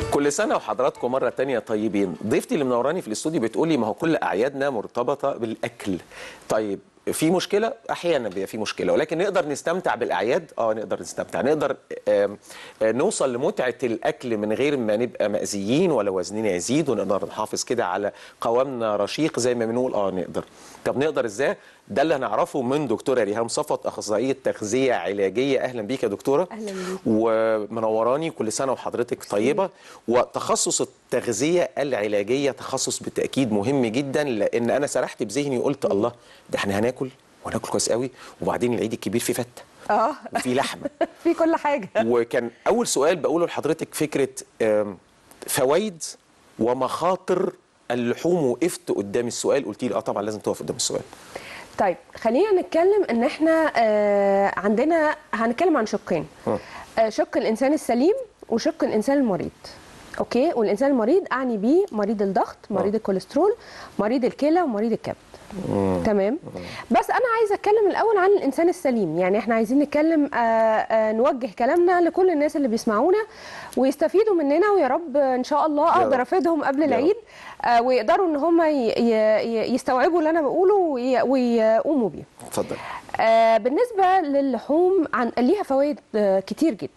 كل سنة وحضراتكم مرة تانية طيبين ضيفتي اللي منوراني في الاستوديو بتقولي ما هو كل أعيادنا مرتبطة بالأكل طيب في مشكلة أحيانا بيبقى في مشكلة ولكن نقدر نستمتع بالأعياد اه نقدر نستمتع نقدر آم، آه، نوصل لمتعة الأكل من غير ما نبقى مأذيين ولا وزننا يزيد ونقدر نحافظ كده على قوامنا رشيق زي ما بنقول اه نقدر طب نقدر ازاي ده اللي هنعرفه من دكتورة ريهام صفوت أخصائية تغذية علاجية أهلا بيك يا دكتورة أهلا بيك. ومنوراني كل سنه وحضرتك طيبه وتخصص التغذيه العلاجيه تخصص بالتاكيد مهم جدا لان انا سرحت بذهني وقلت الله ده احنا هناكل وهناكل كويس قوي وبعدين العيد الكبير فيه فته اه وفي لحمه في كل حاجه وكان اول سؤال بقوله لحضرتك فكره آم، فوائد ومخاطر اللحوم وقفت قدام السؤال قلت لي اه طبعا لازم تقف قدام السؤال طيب خلينا نتكلم ان احنا آه عندنا هنتكلم عن شقين م. آه شق الانسان السليم وشق الانسان المريض اوكي والانسان المريض اعني بيه مريض الضغط مريض الكوليسترول مريض الكلى ومريض الكبد تمام بس انا عايزه اتكلم الاول عن الانسان السليم يعني احنا عايزين نتكلم آه آه نوجه كلامنا لكل الناس اللي بيسمعونا ويستفيدوا مننا ويا رب ان شاء الله يا اقدر رب. افيدهم قبل يا رب. العيد آه ويقدروا ان هم ي- ي- ي- يستوعبوا اللي انا بقوله وي- ويقوموا بيه اتفضل آه بالنسبه للحوم عن ليها فوائد آه كتير جدا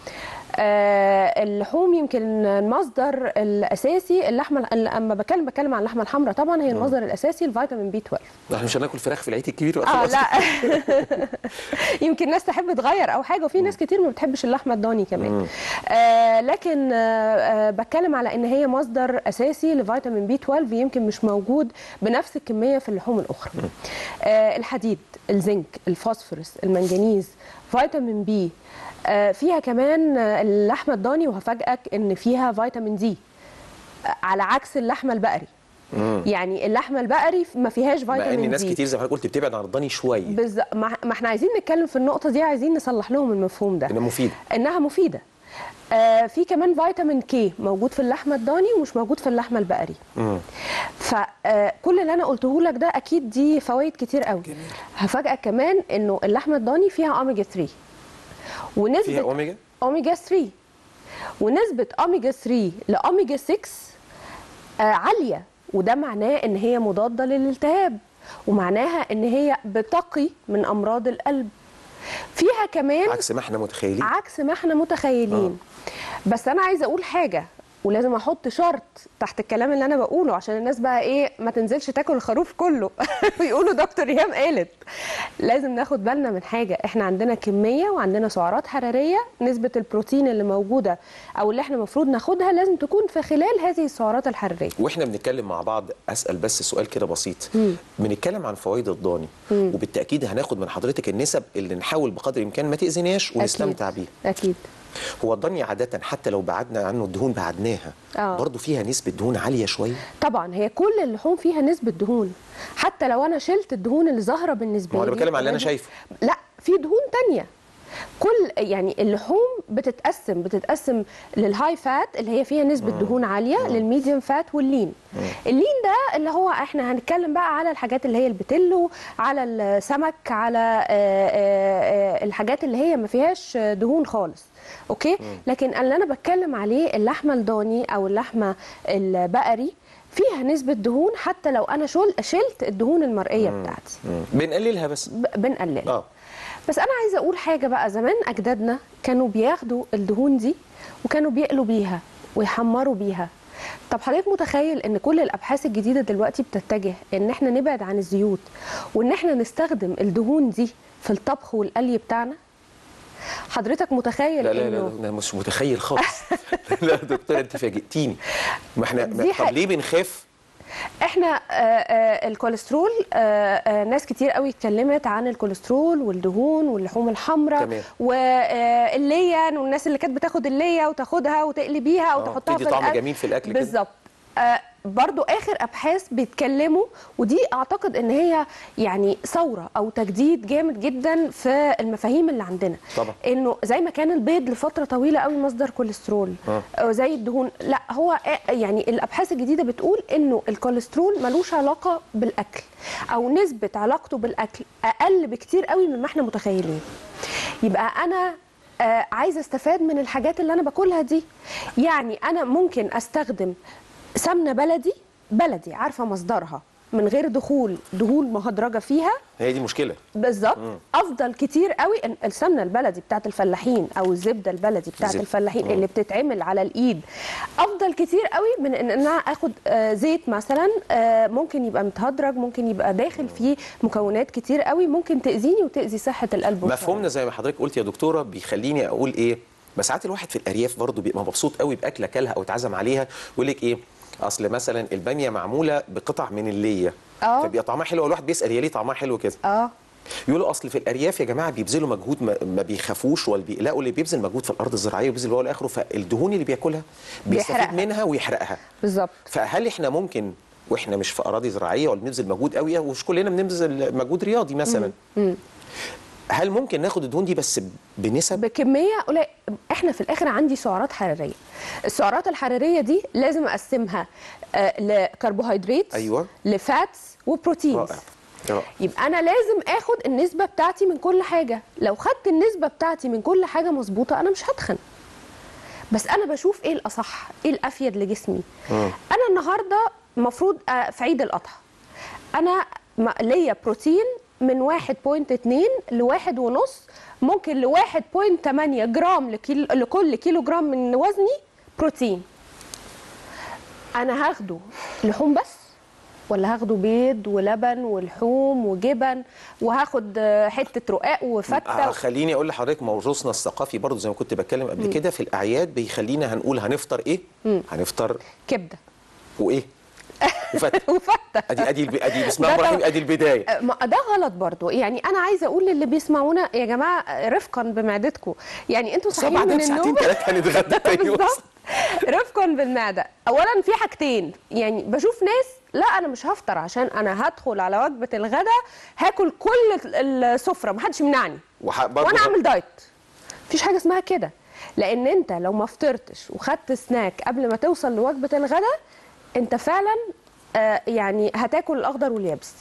آه اللحوم يمكن المصدر الاساسي اللحمه اما بتكلم بتكلم عن اللحمه الحمراء طبعا هي المصدر الاساسي لفيتامين بي 12 احنا مش هناكل فراخ في العيد الكبير اه خلاص. لا يمكن ناس تحب تغير او حاجه وفي ناس كتير ما بتحبش اللحمه الضاني كمان آه لكن آه آه بتكلم على ان هي مصدر اساسي لفيتامين بي 12 يمكن مش موجود بنفس الكميه في اللحوم الاخرى آه الحديد الزنك الفوسفورس المنجنيز فيتامين بي آه فيها كمان آه، اللحمه الضاني وهفاجئك ان فيها فيتامين دي آه، على عكس اللحمه البقري يعني اللحمه البقري ما فيهاش مع فيتامين ان ناس دي كتير زي ما حضرتك قلت بتبعد عن الضاني شويه بز... ما ما احنا عايزين نتكلم في النقطة دي عايزين نصلح لهم المفهوم ده انها مفيده انها مفيدة آه في كمان فيتامين كي موجود في اللحمة الضاني ومش موجود في اللحمة البقري فكل اللي انا قلته لك ده اكيد دي فوائد كتير قوي جميل. هفاجئك كمان انه اللحمة الضاني فيها اوميجا 3 ونسبة فيها اوميجا اوميجا 3 ونسبة اوميجا 3 لاوميجا 6 آه عالية وده معناه ان هي مضادة للالتهاب ومعناها ان هي بتقي من امراض القلب فيها كمان عكس ما احنا متخيلين عكس ما احنا متخيلين بس انا عايزه اقول حاجه ولازم احط شرط تحت الكلام اللي انا بقوله عشان الناس بقى ايه ما تنزلش تاكل الخروف كله ويقولوا دكتور ريهام قالت لازم ناخد بالنا من حاجه احنا عندنا كميه وعندنا سعرات حراريه نسبه البروتين اللي موجوده او اللي احنا المفروض ناخدها لازم تكون في خلال هذه السعرات الحراريه واحنا بنتكلم مع بعض اسال بس سؤال كده بسيط بنتكلم عن فوائد الضاني وبالتاكيد هناخد من حضرتك النسب اللي نحاول بقدر الامكان ما تاذيناش ونستمتع أكيد. بيها اكيد هو الضاني عاده حتى لو بعدنا عنه الدهون بعدناها آه. برضه فيها نسبه دهون عاليه شويه طبعا هي كل اللحوم فيها نسبه دهون حتى لو انا شلت الدهون اللي ظاهره بالنسبه ما هو لي انا بتكلم على اللي انا ولازم- شايفه لا في دهون تانية كل يعني اللحوم بتتقسم بتتقسم للهاي فات اللي هي فيها نسبه دهون عاليه للميديوم فات واللين اللين ده اللي هو احنا هنتكلم بقى على الحاجات اللي هي البتلو على السمك على آه، آه، آه، الحاجات اللي هي ما فيهاش دهون خالص اوكي لكن اللي انا بتكلم عليه اللحمه الضاني او اللحمه البقري فيها نسبه دهون حتى لو انا شل شلت الدهون المرئيه بتاعتي مم. بنقللها بس ب- بنقللها اه بس انا عايزه اقول حاجه بقى زمان اجدادنا كانوا بياخدوا الدهون دي وكانوا بيقلوا بيها ويحمروا بيها طب حضرتك متخيل ان كل الابحاث الجديده دلوقتي بتتجه ان احنا نبعد عن الزيوت وان احنا نستخدم الدهون دي في الطبخ والقلي بتاعنا حضرتك متخيل لا لا لا انه انا مش متخيل خالص لا يا دكتور انت فاجئتيني ما احنا دي طب حاجة. ليه بنخاف احنا آه، آه، الكوليسترول آه، آه، ناس كتير قوي اتكلمت عن الكوليسترول والدهون واللحوم الحمراء تمام. والليا والناس اللي كانت بتاخد الليا وتاخدها وتقلي بيها او آه، تحطها تدي في طعم الأكل. جميل في الأكل كده. بالظبط آه، برضو اخر ابحاث بيتكلموا ودي اعتقد ان هي يعني ثوره او تجديد جامد جدا في المفاهيم اللي عندنا طبعا. انه زي ما كان البيض لفتره طويله قوي مصدر كوليسترول آه. آه، زي الدهون لا هو آه، يعني الابحاث الجديده بتقول انه الكوليسترول ملوش علاقه بالاكل او نسبه علاقته بالاكل اقل بكتير قوي مما احنا متخيلين يبقى انا آه عايزه استفاد من الحاجات اللي انا باكلها دي يعني انا ممكن استخدم سمنه بلدي بلدي عارفه مصدرها من غير دخول دهون مهدرجه فيها هي دي المشكله بالظبط افضل كتير قوي إن السمنه البلدي بتاعت الفلاحين او الزبده البلدي بتاعت زبدة. الفلاحين مم. اللي بتتعمل على الايد افضل كتير قوي من ان انا اخد آه، زيت مثلا آه، ممكن يبقى متهدرج ممكن يبقى داخل فيه مكونات كتير قوي ممكن تاذيني وتاذي صحه القلب والشرايين. مفهومنا زي ما حضرتك قلت يا دكتوره بيخليني اقول ايه بس ساعات الواحد في الارياف برضه بيبقى مبسوط قوي باكله كلها او اتعزم عليها ويقول لك ايه اصل مثلا الباميه معموله بقطع من الليه آه. فبيبقى طعمها حلو الواحد بيسال هي ليه طعمها حلو كده اه يقولوا اصل في الارياف يا جماعه بيبذلوا مجهود ما, ما بيخافوش ولا بيقلقوا اللي بيبذل مجهود في الارض الزراعيه وبيبذل هو الاخره فالدهون اللي بياكلها بيستفيد بيحرقها. منها ويحرقها بالظبط فهل احنا ممكن واحنا مش في اراضي زراعيه ولا بنبذل مجهود قوي ومش كلنا بنبذل مجهود رياضي مثلا هل ممكن ناخد الدهون دي بس بنسب بكميه قليله احنا في الاخر عندي سعرات حراريه السعرات الحراريه دي لازم اقسمها آه لكربوهيدرات أيوة. لفاتس وبروتينز رائع رائع. يبقى انا لازم اخد النسبه بتاعتي من كل حاجه لو خدت النسبه بتاعتي من كل حاجه مظبوطه انا مش هتخن بس انا بشوف ايه الاصح ايه الافيد لجسمي انا النهارده المفروض آه، في عيد الاضحى انا م- ليا بروتين من 1.2 لواحد ونص ممكن ل 1.8 جرام لكيلو لكل كيلو جرام من وزني بروتين انا هاخده لحوم بس ولا هاخده بيض ولبن ولحوم وجبن وهاخد آه، حته رقاق آه وفته خليني اقول لحضرتك موروثنا الثقافي برضو زي ما كنت بتكلم قبل كده في الاعياد بيخلينا هنقول هنفطر ايه هنفطر كبده وايه وفتة وفته ادي ادي الب- ادي بسم الله ده الرحمن طبعا- ادي البدايه آه، ما ده غلط برضو يعني انا عايزه اقول للي بيسمعونا يا جماعه آه، رفقا بمعدتكم يعني انتوا بس صاحيين بعدين من ساعتين النوم ثلاثه هنتغدى تاني بالظبط رفقا بالمعده اولا في حاجتين يعني بشوف ناس لا انا مش هفطر عشان انا هدخل على وجبه الغداء هاكل كل السفره محدش يمنعني وح- برضو وانا ه- اعمل دايت مفيش حاجه اسمها كده لان انت لو ما فطرتش وخدت سناك قبل ما توصل لوجبه الغداء انت فعلا آه يعني هتاكل الاخضر واليابس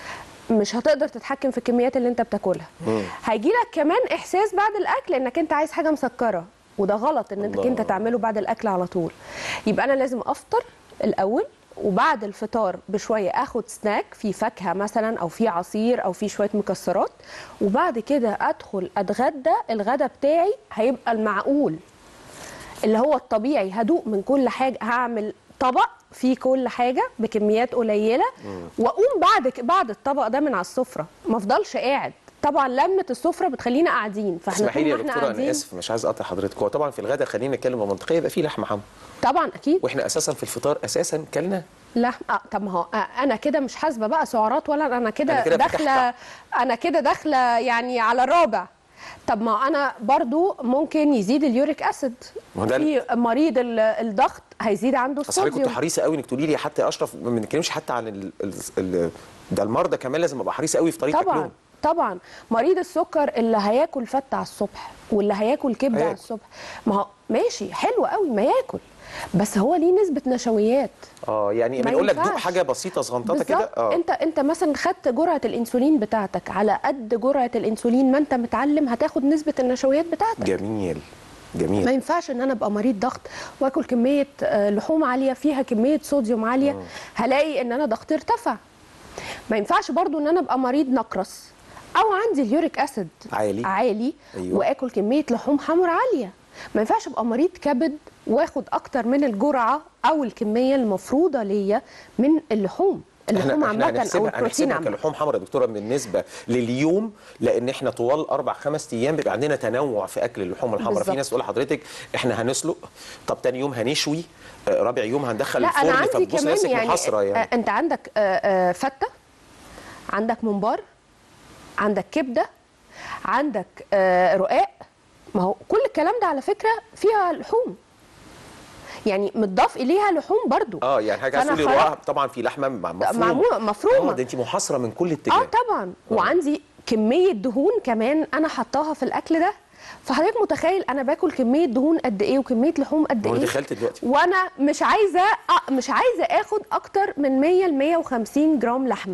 مش هتقدر تتحكم في الكميات اللي انت بتاكلها هيجي لك كمان احساس بعد الاكل انك انت عايز حاجه مسكره وده غلط انك الله. انت تعمله بعد الاكل على طول يبقى انا لازم افطر الاول وبعد الفطار بشويه اخد سناك في فاكهه مثلا او في عصير او في شويه مكسرات وبعد كده ادخل اتغدى الغدا بتاعي هيبقى المعقول اللي هو الطبيعي هدوق من كل حاجه هعمل طبق فيه كل حاجه بكميات قليله واقوم بعد ك- بعد الطبق ده من على السفره ما افضلش قاعد طبعا لمه السفره بتخلينا قاعدين فاحنا اسمحي لي طول يا ما احنا دكتوره انا قاعدين اسف مش عايز اقطع حضرتك هو طبعا في الغداء خلينا نتكلم بمنطقيه يبقى في لحمه حمرا طبعا اكيد واحنا اساسا في الفطار اساسا كلنا لحم آه طب ما هو آه انا كده مش حاسبه بقى سعرات ولا انا أنا كده كده داخله انا كده داخله يعني على الرابع طب ما انا برضو ممكن يزيد اليوريك اسيد ما هو ده في مريض ال- الضغط هيزيد عنده اصل حضرتك كنت الصوديوم حريصه قوي انك تقولي لي حتى يا اشرف ما بنتكلمش حتى عن ال... ال... ال... ده المرضى كمان لازم ابقى حريص قوي في طريقه طبعا اكلهم طبعا مريض السكر اللي هياكل فته على الصبح واللي هياكل كبده على هياكل. الصبح ما هو ماشي حلو قوي ما ياكل بس هو ليه نسبه نشويات اه يعني ما بنقول لك دوق ينفعش. حاجه بسيطه صغنططه كده بالظبط اه انت انت مثلا خدت جرعه الانسولين بتاعتك على قد جرعه الانسولين ما انت متعلم هتاخد نسبه النشويات بتاعتك جميل ما جميل ينفعش ان انا ابقى مريض ضغط واكل كميه آه، لحوم عاليه فيها كميه صوديوم عاليه هلاقي ان انا ضغطي ارتفع ما ينفعش برضو ان انا ابقى مريض نقرس او عندي اليوريك اسيد عالي. عالي أيوة. واكل كميه لحوم حمر عاليه ما ينفعش ابقى مريض كبد واخد اكتر من الجرعه او الكميه المفروضه ليا من اللحوم اللحوم عامه او هنحسبها البروتين هنحسبها عامه كلحوم حمراء يا دكتوره بالنسبه لليوم لان احنا طوال اربع خمس ايام بيبقى عندنا تنوع في اكل اللحوم الحمراء في بالظبط. ناس تقول لحضرتك احنا هنسلق طب تاني يوم هنشوي آه، رابع يوم هندخل لا انا الفرن عندي فتبص كمان نفسك يعني محاصره يعني آه، انت عندك آه، آه، فته عندك ممبار عندك كبده عندك آه، رقاق ما هو كل الكلام ده على فكره فيها لحوم يعني متضاف اليها لحوم برضو اه يعني حاجه عايز فأنا تقولي خلقت- رقاق طبعا في لحمه مع- مفرومه معمولة- مفرومة. اه ده انت محاصره من كل اتجاه اه طبعا وعندي كميه دهون كمان انا حطاها في الاكل ده فحضرتك متخيل انا باكل كميه دهون قد ايه وكميه لحوم قد هو ايه أنا دخلت دلوقتي. وانا مش عايزه آه مش عايزه اخد اكتر من 100 ل 150 جرام لحمه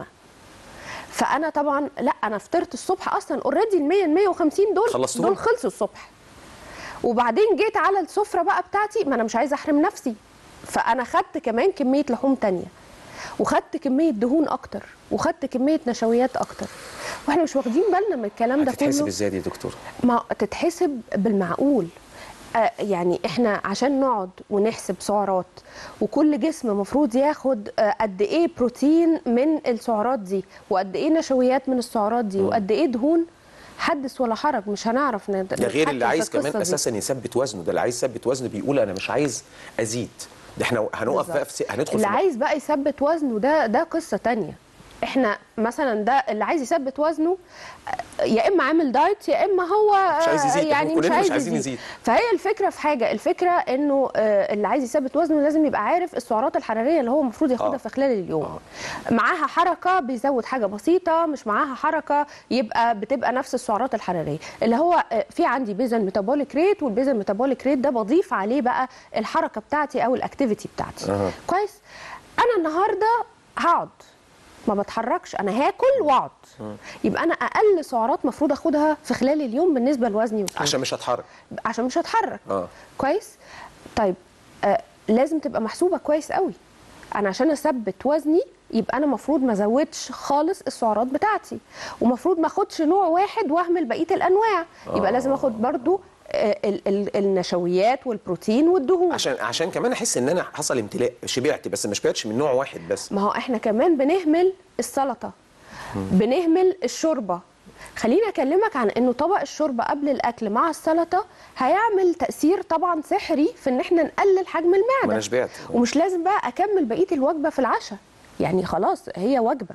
فانا طبعا لا انا فطرت الصبح اصلا اوريدي ال 100 ل 150 دول خلصتهم؟ دول خلصوا الصبح وبعدين جيت على السفره بقى بتاعتي ما انا مش عايزه احرم نفسي فانا خدت كمان كميه لحوم تانية وخدت كميه دهون اكتر وخدت كميه نشويات اكتر واحنا مش واخدين بالنا من الكلام ده هتتحسب كله ازاي دي يا دكتور ما تتحسب بالمعقول آه، يعني احنا عشان نقعد ونحسب سعرات وكل جسم مفروض ياخد آه، قد ايه بروتين من السعرات دي وقد ايه نشويات من السعرات دي وقد ايه دهون حدث ولا حرج مش هنعرف ند- ده غير نتحكم اللي في عايز كمان القصة دي. اساسا يثبت وزنه ده اللي عايز يثبت وزنه بيقول انا مش عايز ازيد ده احنا هنقف بقى في س- هندخل اللي في عايز بقى يثبت وزنه ده ده قصه تانية احنا مثلا ده اللي عايز يثبت وزنه آه، يا اما عامل دايت يا اما هو مش عايز آه، يزيد، يعني كلنا مش مش عايز عايزين يزيد. نزيد. فهي الفكره في حاجه الفكره انه آه، اللي عايز يثبت وزنه لازم يبقى عارف السعرات الحراريه اللي هو المفروض ياخدها آه. في خلال اليوم معاها حركه بيزود حاجه بسيطه مش معاها حركه يبقى بتبقى نفس السعرات الحراريه اللي هو آه، في عندي بيزل ميتابوليك ريت والبيزل ميتابوليك ريت ده بضيف عليه بقى الحركه بتاعتي او الاكتيفيتي بتاعتي أها. كويس انا النهارده هقعد ما بتحركش انا هاكل واقعد يبقى انا اقل سعرات مفروض اخدها في خلال اليوم بالنسبه لوزني وطولي عشان مش هتحرك عشان مش هتحرك اه كويس طيب آه لازم تبقى محسوبه كويس قوي انا عشان اثبت وزني يبقى انا المفروض ما ازودش خالص السعرات بتاعتي ومفروض ما اخدش نوع واحد واهمل بقيه الانواع يبقى لازم اخد برضو آه ال ال النشويات والبروتين والدهون عشان عشان كمان احس ان انا حصل امتلاء شبعت بس ما شبعتش من نوع واحد بس ما هو احنا كمان بنهمل السلطه بنهمل الشوربه خليني اكلمك عن انه طبق الشوربه قبل الاكل مع السلطه هيعمل تاثير طبعا سحري في ان احنا نقلل حجم ما المعده انا شبعت ومش لازم بقى اكمل بقيه الوجبه في العشاء يعني خلاص هي وجبه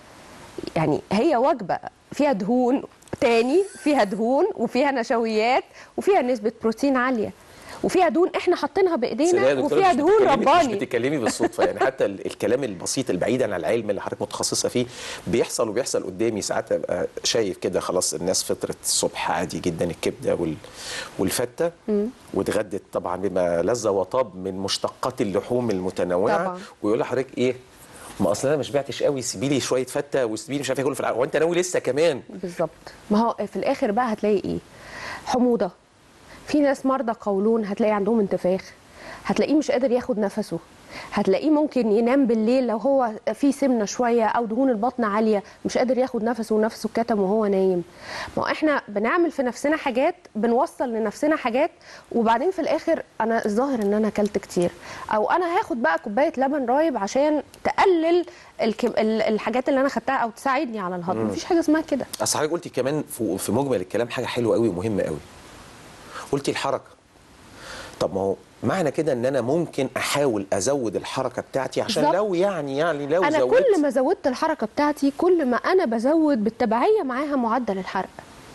يعني هي وجبه فيها دهون تاني فيها دهون وفيها نشويات وفيها نسبه بروتين عاليه وفيها دهون احنا حاطينها صدق يا بايدينا دكتورة وفيها مش دهون بتتكلمي- رباني مش بتتكلمي بالصدفه يعني حتى ال- الكلام البسيط البعيد عن العلم اللي حضرتك متخصصه فيه بيحصل وبيحصل قدامي ساعات ابقى شايف كده خلاص الناس فطرت الصبح عادي جدا الكبده وال والفته واتغدت طبعا بما لذ وطاب من مشتقات اللحوم المتنوعه طبعا. ويقول لحضرتك ايه ما اصل انا ما شبعتش قوي سيبي لي شويه فته وسيبي لي مش عارف ايه كله في الع- وانت ناوي لسه كمان بالظبط ما هو في الاخر بقى هتلاقي ايه حموضه في ناس مرضى قولون هتلاقي عندهم انتفاخ هتلاقيه مش قادر ياخد نفسه هتلاقيه ممكن ينام بالليل لو هو في سمنه شويه او دهون البطن عاليه مش قادر ياخد نفسه ونفسه كتم وهو نايم ما هو احنا بنعمل في نفسنا حاجات بنوصل لنفسنا حاجات وبعدين في الاخر انا الظاهر ان انا اكلت كتير او انا هاخد بقى كوبايه لبن رايب عشان تقلل الكم... ال- الحاجات اللي انا خدتها او تساعدني على الهضم مفيش حاجه اسمها كده اصل حضرتك قلتي كمان في في مجمل الكلام حاجه حلوه قوي ومهمه قوي قلتي الحركه طب ما هو معنى كده ان انا ممكن احاول ازود الحركه بتاعتي عشان بالظبط. لو يعني يعني لو انا زودت كل ما زودت الحركه بتاعتي كل ما انا بزود بالتبعيه معاها معدل الحرق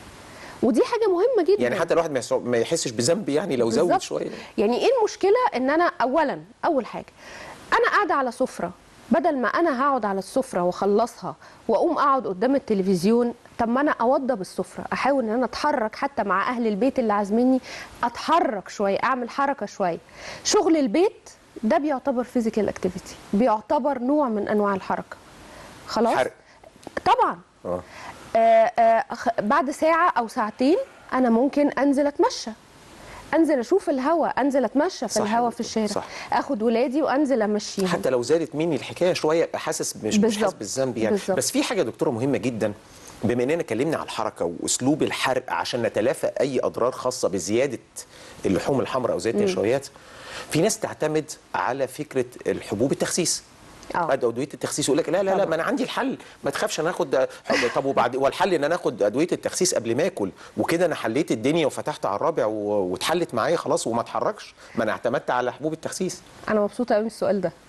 ودي حاجه مهمه جدا يعني حتى الواحد ما يحس- ما يحسش بذنب يعني لو زود بالظبط. شويه يعني ايه المشكله ان انا اولا اول حاجه انا قاعده على سفره بدل ما انا هقعد على السفره واخلصها واقوم اقعد قدام التلفزيون طب ما انا اوضب السفره احاول ان انا اتحرك حتى مع اهل البيت اللي عازميني اتحرك شويه اعمل حركه شويه شغل البيت ده بيعتبر فيزيكال اكتيفيتي بيعتبر نوع من انواع الحركه خلاص حرق. طبعا اه آه، آه، خ- بعد ساعة أو ساعتين أنا ممكن أنزل أتمشى أنزل أشوف الهواء أنزل أتمشى في صح يا الهواء في دكتور، الشارع صح. أخد ولادي وأنزل أمشيهم حتى لو زادت مني الحكايه شويه ابقى حاسس مش مش بالظبط. حاسس بالذنب يعني بالظبط. بس في حاجه دكتوره مهمه جدا بما اننا اتكلمنا على الحركه واسلوب الحرق عشان نتلافى اي اضرار خاصه بزياده اللحوم الحمراء او زياده النشويات في ناس تعتمد على فكره الحبوب التخسيس آه. ادويه التخسيس يقول لك لا لا لا طبعا. ما انا عندي الحل ما تخافش انا اخد طب وبعد والحل ان انا اخد ادويه التخسيس قبل ما اكل وكده انا حليت الدنيا وفتحت على الرابع و- واتحلت معايا خلاص وما اتحركش ما انا اعتمدت على حبوب التخسيس أنا مبسوطة قوي من السؤال ده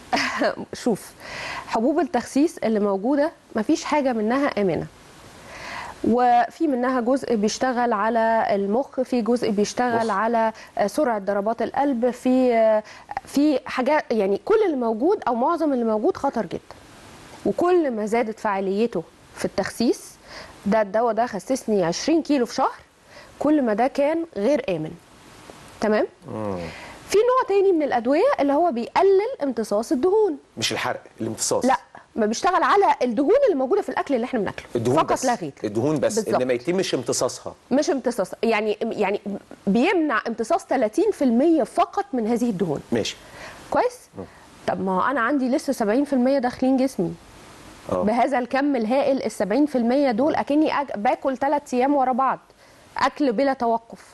شوف حبوب التخسيس اللي موجودة مفيش حاجة منها آمنة وفي منها جزء بيشتغل على المخ في جزء بيشتغل مخ. على آه، سرعة ضربات القلب في آه، في حاجات يعني كل اللي موجود أو معظم اللي موجود خطر جدا وكل ما زادت فعاليته في التخسيس ده الدواء ده خسسني 20 كيلو في شهر كل ما ده كان غير آمن تمام في نوع تاني من الأدوية اللي هو بيقلل امتصاص الدهون مش الحرق الامتصاص لا ما بيشتغل على الدهون اللي موجوده في الاكل اللي احنا بناكله الدهون فقط بس لا غير الدهون بس بالظبط. ان ما يتمش امتصاصها مش امتصاص يعني يعني بيمنع امتصاص 30% فقط من هذه الدهون ماشي كويس طب ما هو انا عندي لسه 70% داخلين جسمي اه بهذا الكم الهائل ال 70% دول اكني أج... باكل ثلاث ايام ورا بعض اكل بلا توقف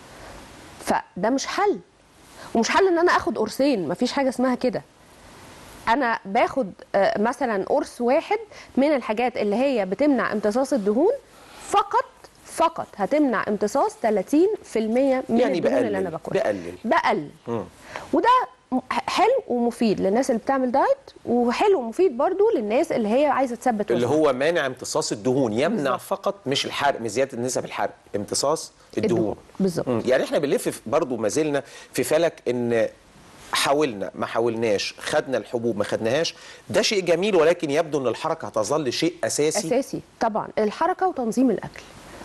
فده مش حل ومش حل ان انا اخد قرصين مفيش حاجه اسمها كده انا باخد آه، مثلا قرص واحد من الحاجات اللي هي بتمنع امتصاص الدهون فقط فقط هتمنع امتصاص 30% من يعني الدهون اللي انا بقلل باكلها بقلل بقلل مم. وده م- حلو ومفيد للناس اللي بتعمل دايت وحلو ومفيد برضو للناس اللي هي عايزه تثبت اللي وزنها. هو مانع امتصاص الدهون يمنع بالظبط. فقط مش الحرق مش زياده نسب الحرق امتصاص الدهون الدهون. بالظبط. مم. يعني احنا بنلف في- برضو ما زلنا في فلك ان حاولنا ما حاولناش خدنا الحبوب ما خدناهاش ده شيء جميل ولكن يبدو ان الحركه هتظل شيء اساسي اساسي طبعا الحركه وتنظيم الاكل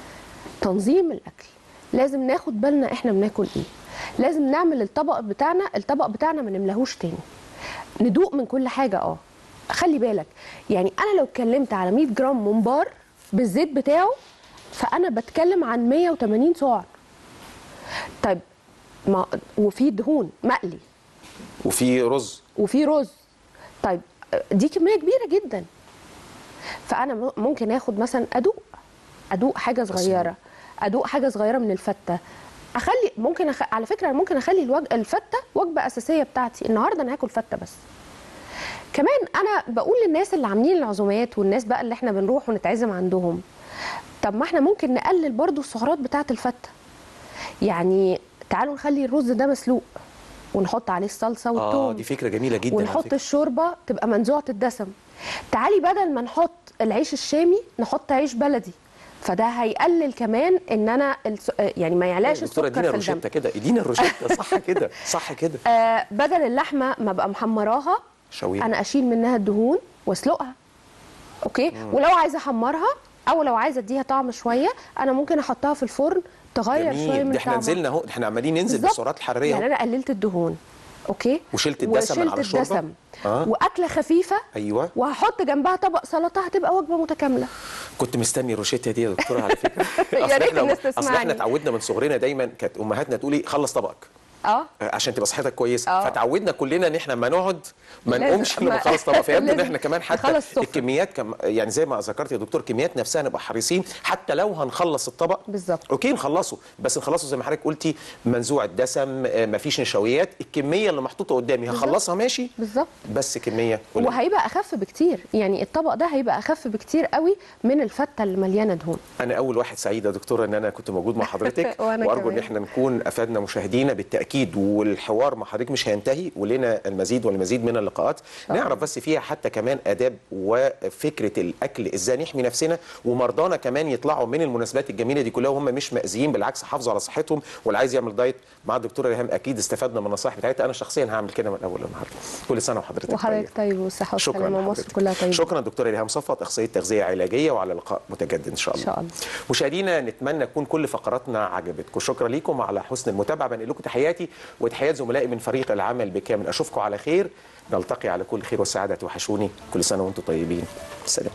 تنظيم الاكل لازم ناخد بالنا احنا بناكل ايه لازم نعمل الطبق بتاعنا الطبق بتاعنا ما نملاهوش تاني ندوق من كل حاجه اه خلي بالك يعني انا لو اتكلمت على 100 جرام ممبار بالزيت بتاعه فانا بتكلم عن 180 سعر طيب ما وفي دهون مقلي وفي رز وفي رز طيب دي كميه كبيره جدا فانا م- ممكن اخد مثلا ادوق ادوق حاجه صغيره ادوق حاجه صغيره من الفته اخلي ممكن أخ... على فكره أنا ممكن اخلي الوج... الفته وجبه اساسيه بتاعتي النهارده انا هاكل فته بس كمان انا بقول للناس اللي عاملين العزومات والناس بقى اللي احنا بنروح ونتعزم عندهم طب ما احنا ممكن نقلل برضو السعرات بتاعه الفته يعني تعالوا نخلي الرز ده مسلوق ونحط عليه الصلصه والثوم اه دي فكره جميله جدا على ونحط فكرة. الشوربه تبقى منزوعه الدسم تعالي بدل ما نحط العيش الشامي نحط عيش بلدي فده هيقلل كمان ان انا الس... يعني ما يعلاش دكتوره السكر ادينا في الدم الروشته كده ادينا الروشته صح كده صح كده آه بدل اللحمه ما ابقى محمراها شويها. انا اشيل منها الدهون واسلقها اوكي ولو عايزه احمرها او لو عايزه اديها طعم شويه انا ممكن احطها في الفرن تغير شويه جميل من ده احنا طعمها. نزلنا اهو احنا عمالين ننزل بالظبط. بالسعرات الحراريه يعني أهو. انا قللت الدهون اوكي وشلت الدسم من على وشلت الشوربة؟ الدسم آه. واكله خفيفه ايوه وهحط جنبها طبق سلطه هتبقى وجبه متكامله كنت مستني الروشته دي يا دكتوره على فكره يا أصل ريت إحنا- الناس اصل احنا تسمعني. اتعودنا من صغرنا دايما كانت امهاتنا تقولي خلص طبقك اه عشان تبقى صحتك كويسه آه. فتعودنا كلنا ان احنا ما نقعد ما لازم- نقومش الا ما- ما نخلص طبق فيبدو ان لازم احنا كمان حتى نخلص سفرة. الكميات كم يعني زي ما ذكرت يا دكتور كميات نفسها نبقى حريصين حتى لو هنخلص الطبق بالظبط. اوكي نخلصه بس نخلصه زي ما حضرتك قلتي منزوع الدسم آه، مفيش نشويات الكميه اللي محطوطه قدامي هخلصها ماشي بالظبط بس كميه قليلة. وهيبقى اخف بكتير يعني الطبق ده هيبقى اخف بكتير قوي من الفته اللي مليانه دهون انا اول واحد سعيد يا دكتوره ان انا كنت موجود مع حضرتك وأنا وارجو ان كمان. احنا نكون افدنا مشاهدينا بالتاكيد والحوار مع حضرتك مش هينتهي ولنا المزيد والمزيد من اللقاءات نعرف بس فيها حتى كمان اداب وفكره الاكل ازاي نحمي نفسنا ومرضانا كمان يطلعوا من المناسبات الجميله دي كلها وهم مش مأذيين بالعكس حافظوا على صحتهم واللي عايز يعمل دايت مع الدكتوره ريهام اكيد استفدنا من النصائح بتاعتها انا شخصيا هعمل كده من اول النهارده كل سنه وحضرتك وحضرتك طيب. طيب والصحه شكرا والسلامه مصر لحضرتك. كلها طيبه شكرا دكتوره ريهام صفوت اخصائيه تغذيه علاجيه وعلى لقاء متجدد ان شاء الله إن شاء الله. مشاهدينا نتمنى تكون كل فقراتنا عجبتكم شكرا لكم على حسن المتابعه بنقل لكم تحياتي وتحيات زملائي من فريق العمل بكامل اشوفكم على خير نلتقي على كل خير وسعاده توحشوني كل سنه وانتم طيبين سلام